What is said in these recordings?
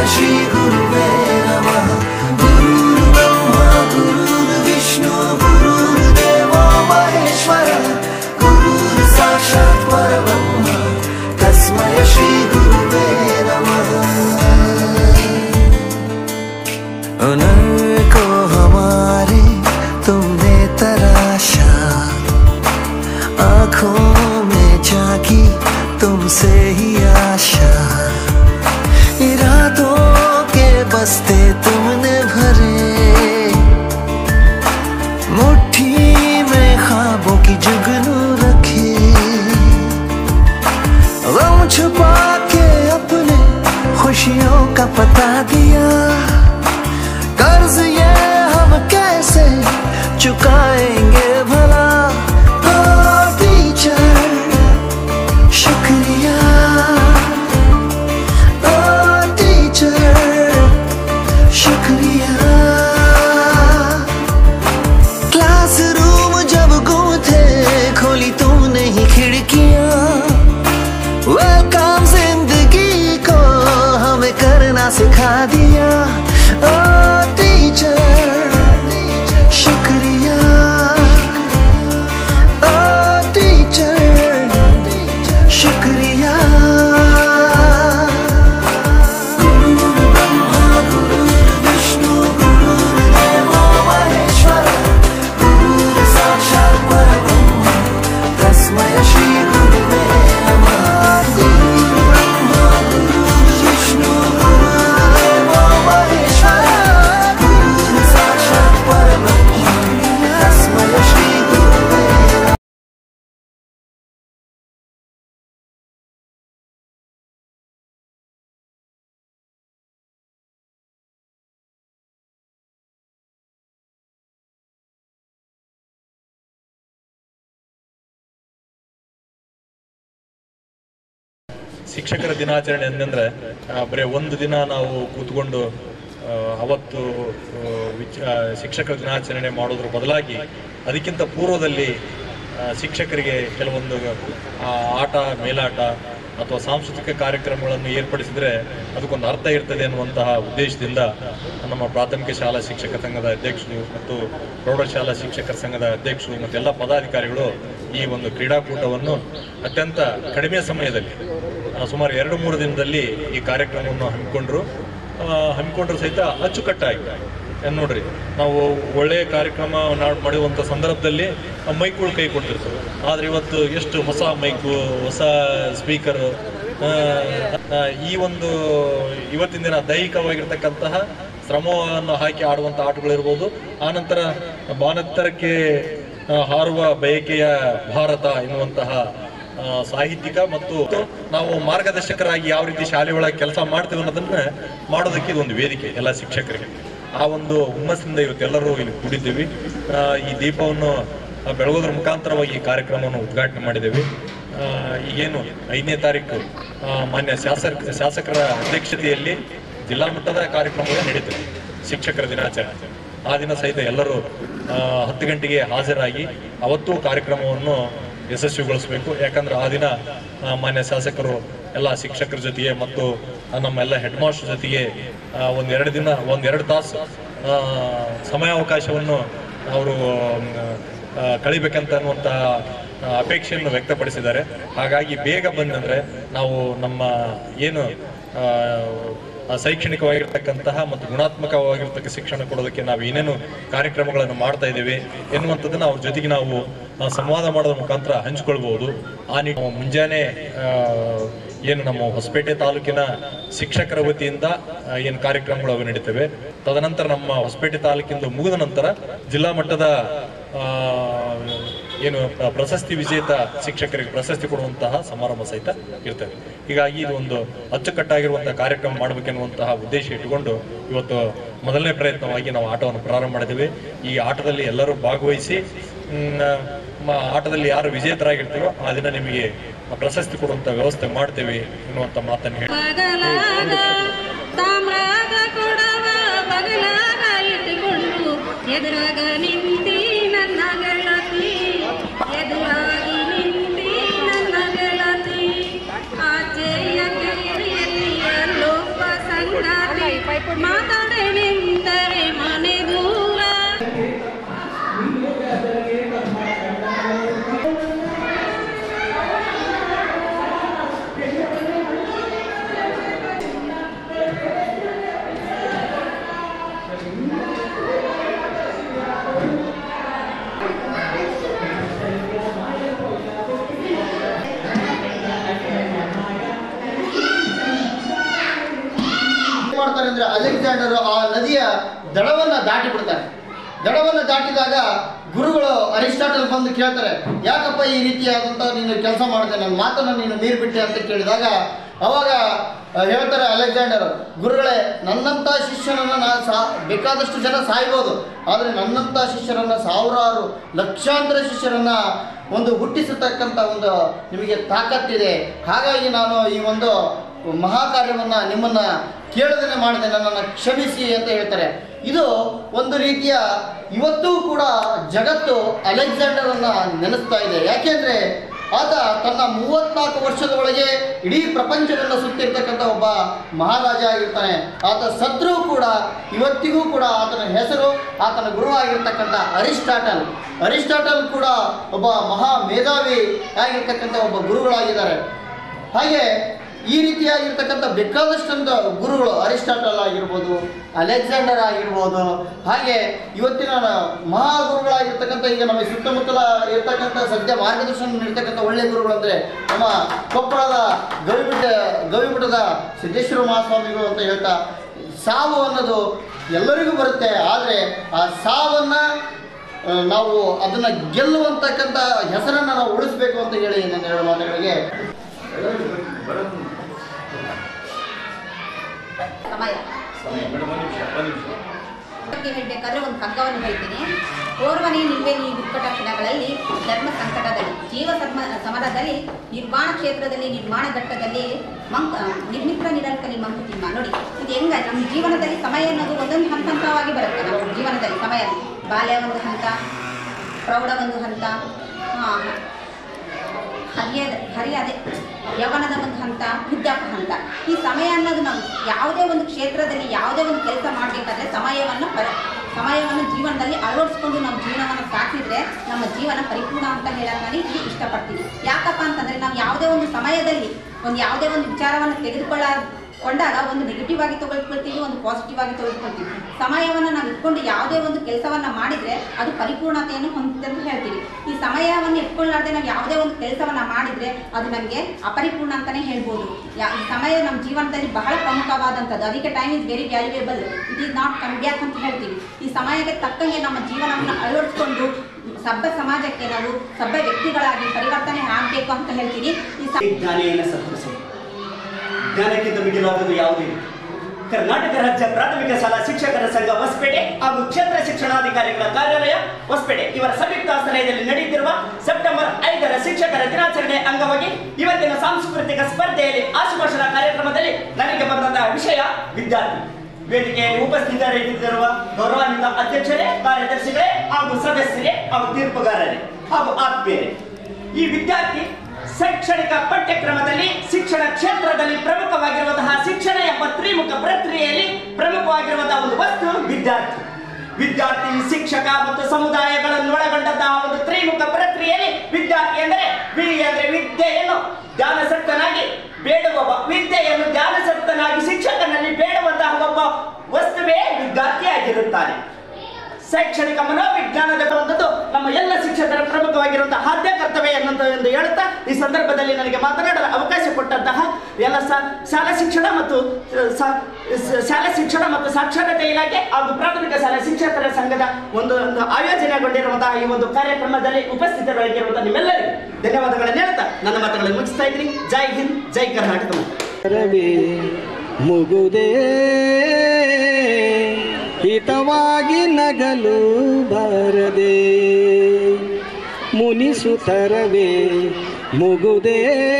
ಶ್ರೀ ಗುರುವೇ ನಮಃ ಗುರು ಬ್ರಹ್ಮ ಗುರು ವಿಷ್ಣು ಗುರು ದೇವೋ ಮಹೇಶ್ವರ ಗುರು ಸಾಕ್ಷಾತ್ ಪರಬ್ರಹ್ಮ ತಸ್ಮೈ ಶ್ರೀ ಗುರುವೇ ನಮಃ हुनर को हमारे तुमने तराशा आंखों में जागी तुमसे ही आशा इरादों के बस्ते तुमने भरे मुट्ठी में ख्वाबों की जुगनू रखी गम छुपा के अपने खुशियों का पता दिया कर्ज ये हम कैसे चुकाएंगे भला ओ टीचर शुक्रिया ओ टीचर शुक्रिया क्लासरूम जब गुम थे खोली तूने ही खिड़कियां वेलकम जिंदगी को हमें करना सिखा दिया ओ टीचर शुक्रिया ओ टीचर शुक्रिया गुरु ब्रह्मा गुरु विष्णु गुरु देवो महेश्वर गुरु साक्षात् परब्रह्म तस्मै श्री गुरुवे नमः गुरु ब्रह्मा गुरु विष्णु गुरु देवो महेश्वर गुरु साक्षात् परब्रह्म तस्मै श्री गुरुवे ಶಿಕ್ಷಕರ ದಿನಾಚರಣೆ ಅಂತಂದ್ರೆ ಆ, ಬರೀ ಒಂದು ದಿನ ನಾವು ಕೂತ್ಕೊಂಡು ಆ, ಅವತ್ತು ಆ, ವಿಚ- ಆ, ಶಿಕ್ಷಕರ ದಿನಾಚರಣೆ ಮಾಡೋದ್ರ ಬದಲಾಗಿ ಅದಕ್ಕಿಂತ ಪೂರ್ವದಲ್ಲಿ ಆ, ಶಿಕ್ಷಕರಿಗೆ ಕೆಲವೊಂದು ಆ, ಆಟ ಮೇಲಾಟ ಅಥವಾ ಸಾಂಸ್ಕೃತಿಕ ಕಾರ್ಯಕ್ರಮಗಳನ್ನು ಏರ್ಪಡಿಸಿದ್ರೆ ಅದಕ್ಕೊಂದು ಅರ್ಥ ಇರ್ತದೆ ಅನ್ನುವಂತಹ ಉದ್ದೇಶದಿಂದ ನಮ್ಮ ಪ್ರಾಥಮಿಕ ಶಾಲಾ ಶಿಕ್ಷಕ ಸಂಘದ ಅಧ್ಯಕ್ಷರು ಮತ್ತು ಪ್ರೌಢಶಾಲಾ ಶಿಕ್ಷಕರ ಸಂಘದ ಅಧ್ಯಕ್ಷರು ಮತ್ತು ಎಲ್ಲ ಪದಾಧಿಕಾರಿಗಳು ಈ ಒಂದು ಕ್ರೀಡಾಕೂಟವನ್ನು ಅತ್ಯಂತ ಕಡಿಮೆ ಸಮಯದಲ್ಲಿ ಆ, ಸುಮಾರು ಎರಡು ಮೂರು ದಿನದಲ್ಲಿ ಈ ಕಾರ್ಯಕ್ರಮವನ್ನು ಹಮ್ಮಿಕೊಂಡ್ರು ಆ, ಹಮ್ಮಿಕೊಂಡ್ರು ಸಹಿತ ಅಚ್ಚುಕಟ್ಟಾಗಿ ಏನ್ ನೋಡ್ರಿ ನಾವು ಒಳ್ಳೆಯ ಕಾರ್ಯಕ್ರಮ ನಾಡ್ ಮಾಡುವಂಥ ಸಂದರ್ಭದಲ್ಲಿ ಆ ಮೈಕ್ಗಳು ಕೈ ಕೊಡ್ತಿರ್ತವೆ ಆದ್ರೆ ಇವತ್ತು ಎಷ್ಟು ಹೊಸ ಮೈಕು ಹೊಸ ಸ್ಪೀಕರ್ ಈ ಒಂದು ಇವತ್ತಿನ ದಿನ ದೈಹಿಕವಾಗಿರ್ತಕ್ಕಂತಹ ಶ್ರಮವನ್ನು ಹಾಕಿ ಆಡುವಂಥ ಆಟಗಳಿರ್ಬೋದು ಆನಂತರ ಬಾನತ್ತರಕ್ಕೆ ಆ, ಹಾರುವ ಬಯಕೆಯ ಭಾರತ ಎನ್ನುವಂತಹ ಆ, ಸಾಹಿತ್ಯಿಕ ಮತ್ತು ನಾವು ಮಾರ್ಗದರ್ಶಕರಾಗಿ ಯಾವ ರೀತಿ ಶಾಲೆ ಒಳಗೆ ಕೆಲಸ ಮಾಡ್ತೀವಿ ಅನ್ನೋದನ್ನ ಮಾಡೋದಕ್ಕೆ ಇದೊಂದು ವೇದಿಕೆ ಎಲ್ಲ ಶಿಕ್ಷಕರಿಗೆ ಆ ಒಂದು ಹುಮ್ಮಸ್ಸಿಂದ ಇವತ್ತು ಎಲ್ಲರೂ ಇಲ್ಲಿ ಕೂಡಿದ್ದೀವಿ ಆ, ಈ ದೀಪವನ್ನು ಆ, ಬೆಳಗೋದ್ರ ಮುಖಾಂತರವಾಗಿ ಈ ಕಾರ್ಯಕ್ರಮವನ್ನು ಉದ್ಘಾಟನೆ ಮಾಡಿದ್ದೇವೆ ಆ, ಈಗೇನು ಐದನೇ ತಾರೀಕು ಆ, ಮಾನ್ಯ ಶಾಸಕ ಶಾಸಕರ ಅಧ್ಯಕ್ಷತೆಯಲ್ಲಿ ಜಿಲ್ಲಾ ಮಟ್ಟದ ಕಾರ್ಯಕ್ರಮಗಳು ನಡೀತದೆ ಶಿಕ್ಷಕರ ದಿನಾಚರಣೆ ಆ ದಿನ ಸಹಿತ ಎಲ್ಲರೂ ಆ, ಹತ್ತು ಗಂಟೆಗೆ ಹಾಜರಾಗಿ ಅವತ್ತು ಕಾರ್ಯಕ್ರಮವನ್ನು ಯಶಸ್ವಿಗೊಳಿಸಬೇಕು ಯಾಕಂದ್ರೆ ಆ ದಿನ ಆ, ಮಾನ್ಯ ಶಾಸಕರು ಎಲ್ಲ ಶಿಕ್ಷಕರ ಜೊತೆಗೆ ಮತ್ತು ಆ, ನಮ್ಮ ಎಲ್ಲ ಹೆಡ್ ಮಾಸ್ಟರ್ ಜೊತೆಗೆ ಆ, ಒಂದೆರಡು ದಿನ ಒಂದೆರಡು ತಾಸು ಆ, ಸಮಯಾವಕಾಶವನ್ನು ಅವರು ಕಳಿಬೇಕಂತ ಅನ್ನುವಂತಹ ಆ, ಅಪೇಕ್ಷೆಯನ್ನು ವ್ಯಕ್ತಪಡಿಸಿದ್ದಾರೆ ಹಾಗಾಗಿ ಬೇಗ ಬಂದಂದ್ರೆ ನಾವು ನಮ್ಮ ಏನು ಆ, ಆ, ಶೈಕ್ಷಣಿಕವಾಗಿರ್ತಕ್ಕಂತಹ ಮತ್ತು ಗುಣಾತ್ಮಕವಾಗಿರ್ತಕ್ಕ ಶಿಕ್ಷಣ ಕೊಡೋದಕ್ಕೆ ನಾವು ಏನೇನು ಕಾರ್ಯಕ್ರಮಗಳನ್ನು ಮಾಡ್ತಾ ಇದ್ದೇವೆ ಎನ್ನುವಂಥದ್ದನ್ನು ಅವ್ರ ಜೊತೆಗೆ ನಾವು ಆ, ಸಂವಾದ ಮಾಡೋದ್ರ ಮುಖಾಂತರ ಹಂಚಿಕೊಳ್ಬಹುದು ಆ ನಿಟ್ಟಿನ ಮುಂಜಾನೆ ಆ, ಏನು ನಮ್ಮ ಹೊಸಪೇಟೆ ತಾಲೂಕಿನ ಶಿಕ್ಷಕರ ವತಿಯಿಂದ ಆ, ಏನು ಕಾರ್ಯಕ್ರಮಗಳು ಅವು ನಡೀತವೆ ತದನಂತರ ನಮ್ಮ ಹೊಸಪೇಟೆ ತಾಲೂಕಿಂದ ಮುಗಿದ ನಂತರ ಜಿಲ್ಲಾ ಮಟ್ಟದ ಆ, ಏನು ಪ್ರ- ಪ್ರಶಸ್ತಿ ವಿಜೇತ ಶಿಕ್ಷಕರಿಗೆ ಪ್ರಶಸ್ತಿ ಕೊಡುವಂತಹ ಸಮಾರಂಭ ಸಹಿತ ಇರ್ತದೆ ಹೀಗಾಗಿ ಇದು ಒಂದು ಅಚ್ಚುಕಟ್ಟಾಗಿರುವಂತಹ ಕಾರ್ಯಕ್ರಮ ಮಾಡಬೇಕೆನ್ನುವಂತಹ ಉದ್ದೇಶ ಇಟ್ಟುಕೊಂಡು ಇವತ್ತು ಮೊದಲನೇ ಪ್ರಯತ್ನವಾಗಿ ನಾವು ಆಟವನ್ನು ಪ್ರಾರಂಭ ಮಾಡಿದ್ದೇವೆ ಈ ಆಟದಲ್ಲಿ ಎಲ್ಲರೂ ಭಾಗವಹಿಸಿ ಮ್, ಮ- ಆಟದಲ್ಲಿ ಯಾರು ವಿಜೇತರಾಗಿರ್ತೀರೋ ಆ ದಿನ ನಿಮಗೆ ಪ್ರಶಸ್ತಿ ಕೊಡುವಂತ ವ್ಯವಸ್ಥೆ ಮಾಡ್ತೇವೆ ಎನ್ನುವಂತ ಮಾತನ್ನು ಹೇಳಿ ಬಗಲಾಗ ತಾಮ್ರದ ಕೊಡವ ಬಗಲಾಗ ಇಟ್ಟುಕೊಂಡು ಎದುರಾಗ ನಿಂತಿ ನನ್ನ ಗೆಳತಿ ಎದುರಾಗಿ ನಿಂತಿ ನನ್ನ ಗೆಳತಿ ಆಚೆಯ ಕೇಳಿಯಲ್ಲಿ ಎಲ್ಲೊಬ್ಬ ಸಂಗಾತಿ ಮಾಡ್ತಾರೆ ಅಂದ್ರೆ ಅಲೆಕ್ಸಾಂಡರ್ ಆ ನದಿಯ ದಡವನ್ನ ದಾಟಿ ಬಿಡ್ತಾರೆ ದಡವನ್ನ ದಾಟಿದಾಗ ಗುರುಗಳು ಅರಿಸ್ಟಾಟಲ್ ಬಂದು ಕೇಳ್ತಾರೆ ಯಾಕಪ್ಪ ಈ ರೀತಿಯಾದಂಥ ನೀನು ಕೆಲಸ ಮಾಡಿದೆ ನನ್ನ ಮಾತನ್ನು ನೀನು ಮೀರ್ಬಿಟ್ಟೆ ಅಂತ ಕೇಳಿದಾಗ ಅವಾಗ ಆ, ಹೇಳ್ತಾರೆ ಅಲೆಕ್ಸಾಂಡರ್ ಗುರುಗಳೇ ನನ್ನಂಥ ಶಿಷ್ಯನನ್ನು ನಾನು ಸಾ ಬೇಕಾದಷ್ಟು ಜನ ಸಾಯ್ಬೋದು ಆದರೆ ನನ್ನಂಥ ಶಿಷ್ಯರನ್ನು ಸಾವಿರಾರು ಲಕ್ಷಾಂತರ ಶಿಷ್ಯರನ್ನ ಒಂದು ಹುಟ್ಟಿಸತಕ್ಕಂಥ ಒಂದು ನಿಮಗೆ ತಾಕತ್ತಿದೆ ಹಾಗಾಗಿ ನಾನು ಈ ಒಂದು ಮಹಾಕಾರ್ಯವನ್ನ ನಿಮ್ಮನ್ನ ಕೇಳದೇನೆ ಮಾಡಿದೆ ನನ್ನನ್ನು ಕ್ಷಮಿಸಿ ಅಂತ ಹೇಳ್ತಾರೆ ಇದು ಒಂದು ರೀತಿಯ ಇವತ್ತೂ ಕೂಡ ಜಗತ್ತು ಅಲೆಕ್ಸಾಂಡರನ್ನ ನೆನೆಸ್ತಾ ಇದೆ ಯಾಕೆಂದ್ರೆ ಆತ ತನ್ನ ಮೂವತ್ನಾಲ್ಕು ವರ್ಷದ ಒಳಗೆ ಇಡೀ ಪ್ರಪಂಚವನ್ನು ಸುತ್ತಿರ್ತಕ್ಕಂಥ ಒಬ್ಬ ಮಹಾರಾಜ ಆಗಿರ್ತಾನೆ ಆತ ಸತ್ರು ಕೂಡ ಇವತ್ತಿಗೂ ಕೂಡ ಆತನ ಹೆಸರು ಆತನ ಗುರುವಾಗಿರ್ತಕ್ಕಂಥ ಅರಿಸ್ಟಾಟಲ್ ಅರಿಸ್ಟಾಟಲ್ ಕೂಡ ಒಬ್ಬ ಮಹಾ ಮೇಧಾವಿ ಆಗಿರ್ತಕ್ಕಂಥ ಒಬ್ಬ ಗುರುಗಳಾಗಿದ್ದಾರೆ ಹಾಗೆ ಈ ರೀತಿಯಾಗಿರ್ತಕ್ಕಂಥ ಬೇಕಾದಷ್ಟೊಂದು ಗುರುಗಳು ಅರಿಸ್ಟಾಟಲ್ ಆಗಿರ್ಬೋದು ಅಲೆಕ್ಸಾಂಡರ್ ಆಗಿರ್ಬೋದು ಹಾಗೆ ಇವತ್ತಿನ ಮಹಾಗುರುಗಳಾಗಿರ್ತಕ್ಕಂಥ ಈಗ ನಮ್ಮ ಸುತ್ತಮುತ್ತಲ ಇರ್ತಕ್ಕಂಥ ಸದ್ಯ ಮಾರ್ಗದರ್ಶನ ನೀಡ್ತಕ್ಕಂಥ ಒಳ್ಳೆಯ ಗುರುಗಳು ಅಂದರೆ ನಮ್ಮ ಕೊಪ್ಪಳದ ಗವಿಬಿಟ್ಟ ಗವಿಮಠದ ಸಿದ್ದೇಶ್ವರ ಮಹಾಸ್ವಾಮಿಗಳು ಅಂತ ಹೇಳ್ತಾ ಸಾವು ಅನ್ನೋದು ಎಲ್ಲರಿಗೂ ಬರುತ್ತೆ ಆದರೆ ಆ ಸಾವನ್ನು ಆ, ನಾವು ಅದನ್ನ ಗೆಲ್ಲುವಂತಕ್ಕಂಥ ಹೆಸರನ್ನ ನಾವು ಉಳಿಸ್ಬೇಕು ಅಂತ ಹೇಳಿ ನನ್ನ ಎರಡು ಮಾತುಗಳಿಗೆ ಸಮಯ ಬಗ್ಗೆ ಹೇಳಬೇಕಾದ್ರೆ ಒಂದು ಕಗ್ಗವನ್ನು ಹೇಳ್ತೀನಿ ಓರ್ವನೇ ನಿಲ್ವೆ ಈ ದುರ್ಘಟ ಕ್ಷಣಗಳಲ್ಲಿ ಧರ್ಮ ಸಂಕಟದಲ್ಲಿ ಜೀವ ಸಮ ಸಮರದಲ್ಲಿ ನಿರ್ಮಾಣ ಕ್ಷೇತ್ರದಲ್ಲಿ ನಿರ್ಮಾಣ ಘಟ್ಟದಲ್ಲಿ ಮಂಕ್ ನಿರ್ಮಿತ್ರ ನಿರಂಕಲಿ ಮಂಕುತಿಮ್ಮ ನೋಡಿ ಇದು ಹೆಂಗ ನಮ್ಮ ಜೀವನದಲ್ಲಿ ಸಮಯ ಅನ್ನೋದು ಒಂದೊಂದು ಹಂತ ಹಂತವಾಗಿ ಬರುತ್ತೆ ನಮ್ಮ ಜೀವನದಲ್ಲಿ ಸಮಯ ಬಾಲ್ಯ ಒಂದು ಹಂತ ಪ್ರೌಢ ಒಂದು ಹಂತ ಆ, ಹರಿಯದ ಹರಿಯದೆ ಯೌವನದ ಒಂದು ಹಂತ ವೃದ್ಧಾಪ ಹಂತ ಈ ಸಮಯ ಅನ್ನೋದು ನಾವು ಯಾವುದೇ ಒಂದು ಕ್ಷೇತ್ರದಲ್ಲಿ ಯಾವುದೇ ಒಂದು ಕೆಲಸ ಮಾಡಬೇಕಾದ್ರೆ ಸಮಯವನ್ನು ಪರ ಸಮಯವನ್ನು ಜೀವನದಲ್ಲಿ ಅಳವಡಿಸ್ಕೊಂಡು ನಾವು ಜೀವನವನ್ನು ಸಾಕಿದ್ರೆ ನಮ್ಮ ಜೀವನ ಪರಿಪೂರ್ಣ ಅಂತ ಹೇಳಕ್ಕೆ ನಾನು ಇಲ್ಲಿ ಇಷ್ಟಪಡ್ತೀನಿ ಯಾಕಪ್ಪ ಅಂತಂದರೆ ನಾವು ಯಾವುದೇ ಒಂದು ಸಮಯದಲ್ಲಿ ಒಂದು ಯಾವುದೇ ಒಂದು ವಿಚಾರವನ್ನು ತೆಗೆದುಕೊಳ್ಳ ಕೊಂಡಾಗ ಒಂದು ನೆಗೆಟಿವ್ ಆಗಿ ತೆಗೆದುಕೊಳ್ತೀವಿ ಒಂದು ಪಾಸಿಟಿವ್ ಆಗಿ ತೆಗೆದುಕೊಳ್ತೀವಿ ಸಮಯವನ್ನು ನಾವು ಇಟ್ಕೊಂಡು ಯಾವುದೇ ಒಂದು ಕೆಲಸವನ್ನ ಮಾಡಿದ್ರೆ ಅದು ಪರಿಪೂರ್ಣತೆಯನ್ನು ಹೊಂದಿದೆ ಅಂತ ಹೇಳ್ತೀವಿ ಈ ಸಮಯವನ್ನು ಇಟ್ಕೊಳ್ಳಾರ್ದೆ ನಾವು ಯಾವುದೇ ಒಂದು ಕೆಲಸವನ್ನ ಮಾಡಿದ್ರೆ ಅದು ನಮಗೆ ಅಪರಿಪೂರ್ಣ ಅಂತಾನೆ ಹೇಳ್ಬೋದು ಯಾ- ಈ ಸಮಯ ನಮ್ಮ ಜೀವನದಲ್ಲಿ ಬಹಳ ಪ್ರಮುಖವಾದಂಥದ್ದು ಅದಕ್ಕೆ time is very valuable it is not come back ಅಂತ ಹೇಳ್ತೀವಿ ಈ ಸಮಯಕ್ಕೆ ತಕ್ಕಂಗೆ ನಮ್ಮ ಜೀವನವನ್ನು ಅಳವಡಿಸ್ಕೊಂಡು ಸಭ್ಯ ಸಮಾಜಕ್ಕೆ ನಾವು ಸಭ್ಯ ವ್ಯಕ್ತಿಗಳಾಗಿ ಪರಿವರ್ತನೆ ಆಗಬೇಕು ಅಂತ ಹೇಳ್ತೀನಿ ಈ ಸ ಜ್ಞಾನೇನ ಸತ್ವಸಿ ಜ್ಞಾನಕ್ಕಿಂತ ಮಿಗಿಲಾದದು ಯಾವುದಿಲ್ಲ ಕರ್ನಾಟಕ ರಾಜ್ಯ ಪ್ರಾಥಮಿಕ ಶಾಲಾ ಶಿಕ್ಷಕರ ಸಂಘ ಹೊಸಪೇಟೆ ಹಾಗೂ ಕ್ಷೇತ್ರ ಶಿಕ್ಷಣಾಧಿಕಾರಿಗಳ ಕಾರ್ಯಾಲಯ ಹೊಸಪೇಟೆ ಇವರ ಸಂಯುಕ್ತ ಆಶ್ರಯದಲ್ಲಿ ನಡೆಯುತ್ತಿರುವ ಸೆಪ್ಟೆಂಬರ್ ಐದರ ಶಿಕ್ಷಕರ ದಿನಾಚರಣೆ ಅಂಗವಾಗಿ ಇವತ್ತಿನ ಸಾಂಸ್ಕೃತಿಕ ಸ್ಪರ್ಧೆಯಲ್ಲಿ ಆಶುಭಾಷಣ ಕಾರ್ಯಕ್ರಮದಲ್ಲಿ ನನಗೆ ಬಂದಂತಹ ವಿಷಯ ವಿದ್ಯಾರ್ಥಿ ವೇದಿಕೆಯಲ್ಲಿ ಉಪಸ್ಥಿತರಿದ್ದಿರುವ ಗೌರವಾನ್ವಿತ ಅಧ್ಯಕ್ಷರೇ ಕಾರ್ಯದರ್ಶಿಗಳೇ ಹಾಗೂ ಸದಸ್ಯರೇ ಹಾಗೂ ತೀರ್ಪುಗಾರರೇ ಹಾಗೂ ಆತ್ಮೀಯರೇ ಈ ವಿದ್ಯಾರ್ಥಿ ಶೈಕ್ಷಣಿಕ ಪಠ್ಯಕ್ರಮದಲ್ಲಿ ಶಿಕ್ಷಣ ಕ್ಷೇತ್ರದಲ್ಲಿ ಪ್ರಮುಖವಾಗಿರುವಂತಹ ಶಿಕ್ಷಣ ಎಂಬ ತ್ರಿಮುಖ ಪ್ರಕ್ರಿಯೆಯಲ್ಲಿ ಪ್ರಮುಖವಾಗಿರುವಂತಹ ಒಂದು ವಸ್ತು ವಿದ್ಯಾರ್ಥಿ ವಿದ್ಯಾರ್ಥಿ ಶಿಕ್ಷಕ ಮತ್ತು ಸಮುದಾಯಗಳನ್ನು ಒಳಗೊಂಡಂತಹ ಒಂದು ತ್ರಿಮುಖ ಪ್ರಕ್ರಿಯೆಯಲ್ಲಿ ವಿದ್ಯಾರ್ಥಿ ಎಂದರೆ ವಿ ಅಂದರೆ ವಿದ್ಯೆಯನ್ನು ಧ್ಯಾನಸಕ್ತನಾಗಿ ಬೇಡುವವ ವಿದ್ಯೆಯನ್ನು ಧ್ಯಾನಸಕ್ತನಾಗಿ ಶಿಕ್ಷಕನಲ್ಲಿ ಬೇಡುವಂತಹ ಒಬ್ಬ ವಸ್ತುವೇ ವಿದ್ಯಾರ್ಥಿಯಾಗಿರುತ್ತಾನೆ ಶೈಕ್ಷಣಿಕ ಮನೋವಿಜ್ಞಾನದ ಬರುವಂಥದ್ದು ನಮ್ಮ ಎಲ್ಲ ಶಿಕ್ಷಕರ ಪ್ರಮುಖವಾಗಿರುವಂತಹ ಆದ್ಯ ಕರ್ತವ್ಯ ಎನ್ನುವಂತ ಎಂದು ಹೇಳುತ್ತಾ ಈ ಸಂದರ್ಭದಲ್ಲಿ ನನಗೆ ಮಾತನಾಡಲು ಅವಕಾಶ ಕೊಟ್ಟಂತಹ ಎಲ್ಲ ಸ- ಶಾಲಾ ಶಿಕ್ಷಣ ಮತ್ತು ಅಹ್, ಸ- ಸ- ಶಾಲಾ ಶಿಕ್ಷಣ ಮತ್ತು ಸಾಕ್ಷರತೆ ಇಲಾಖೆ ಹಾಗೂ ಪ್ರಾಥಮಿಕ ಶಾಲಾ ಶಿಕ್ಷಕರ ಸಂಘದ ಒಂದು ಒಂದು ಆಯೋಜನೆಗೊಂಡಿರುವಂತಹ ಈ ಒಂದು ಕಾರ್ಯಕ್ರಮದಲ್ಲಿ ಉಪಸ್ಥಿತರಾಗಿರುವಂತಹ ನಿಮ್ಮೆಲ್ಲರಿಗೂ ಧನ್ಯವಾದಗಳನ್ನು ಹೇಳ್ತಾ ನನ್ನ ಮಾತುಗಳನ್ನು ಮುಗಿಸ್ತಾ ಇದ್ದೀನಿ ಜೈ ಹಿಂದ್ ಜೈ ಕರ್ನಾಟಕ ರವಿ ಮುಗುದೇ ಹಿತವಾಗಿ ನಗಲು ಬಾರದೆ ಮುನಿಸುತ್ತರವೇ ಮುಗುದೇ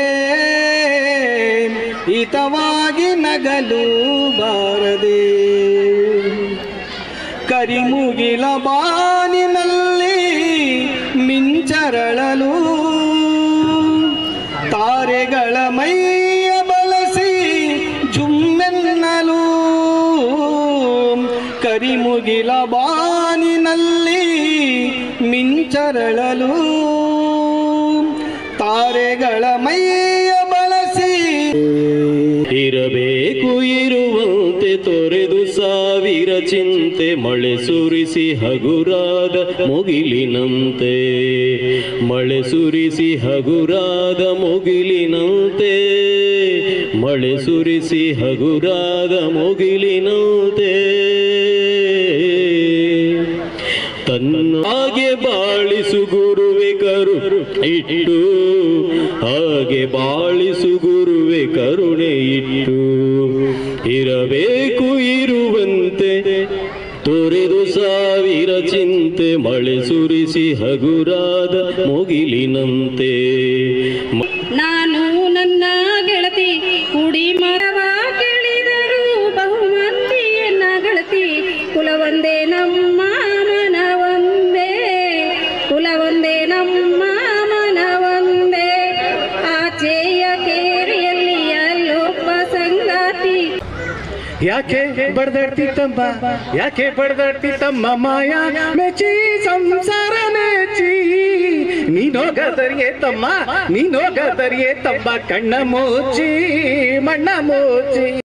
ಹಿತವಾಗಿ ನಗಲು ಬಾರದೆ ಕರಿಮುಗಿಲ ಬಾನಿನಲ್ಲಿ ಮಿಂಚರಳಲು ತಾರೆಗಳ ಮೈಯ ಬಳಸಿ ಜುಮ್ಮೆನ್ನಲು ಕರಿಮುಗಿಲ ಬಾನಿನಲ್ಲಿ ಮಿಂಚರಳಲು ತಾರೆಗಳ ಮೈಯ ಬಳಸಿ ಇರಬೇಕು ಇರುವಂತೆ ತೊರೆದು ಸಾವಿರ ಚಿಂತೆ ಮಳೆ ಸುರಿಸಿ ಹಗುರಾದ ಮುಗಿಲಿನಂತೆ ಮಳೆ ಸುರಿಸಿ ಹಗುರಾದ ಮುಗಿಲಿನಂತೆ ಮಳೆ ಸುರಿಸಿ ಹಗುರಾದ ಮುಗಿಲಿನಂತೆ ತನ್ನಾಗೆ ಬಾಳಿಸು ಗುರುವೆ ಕರು ಇಟ್ಟು ಹಾಗೆ ಬಾಳಿಸು ಗುರುವೆ ಕರುಣೆ ಇಟ್ಟು ಇರಬೇಕು ಇರುವಂತೆ ತೊರೆದು ಸಾವಿರ ಚಿಂತೆ ಮಳೆ ಸುರಿಸಿ ಹಗುರಾದ ಮುಗಿಲಿನಂತೆ ಮ- ನಾನು ನನ್ನ ಗೆಳತಿ ಕುಡಿ ಮರವ ಕೇಳಿದರು ಬಹುಮಂದಿಯನ್ನ ಗೆಳತಿ ಕುಲವೊಂದೇ ನಮ್ಮ ಮನವೊಂದೇ ಕುಲವೊಂದೇ ನಮ್ಮ ಮನವೊಂದೇ ಆಚೆಯ ಕೇರಿಯಲ್ಲಿ ಅಲ್ಲೊಬ್ಬ ಸಂಗಾತಿ ಯಾಕೆ ಬಡ್ದಾಡ್ತಿ ತಮ್ಮ ಯಾಕೆ ಬಡ್ದಾಡ್ತಿ ತಮ್ಮ ಮಾಯ ಮೆಚ್ಚಿ ಸಂಸಾರ ಮೆಚ್ಚಿ ನೀನೋಗದರಿಯೇ ತಮ್ಮ ನೀನೋಗದರಿಯೇ ತಮ್ಮ ಕಣ್ಣ ಮುಚ್ಚಿ ಮಣ್ಣ ಮುಚ್ಚಿ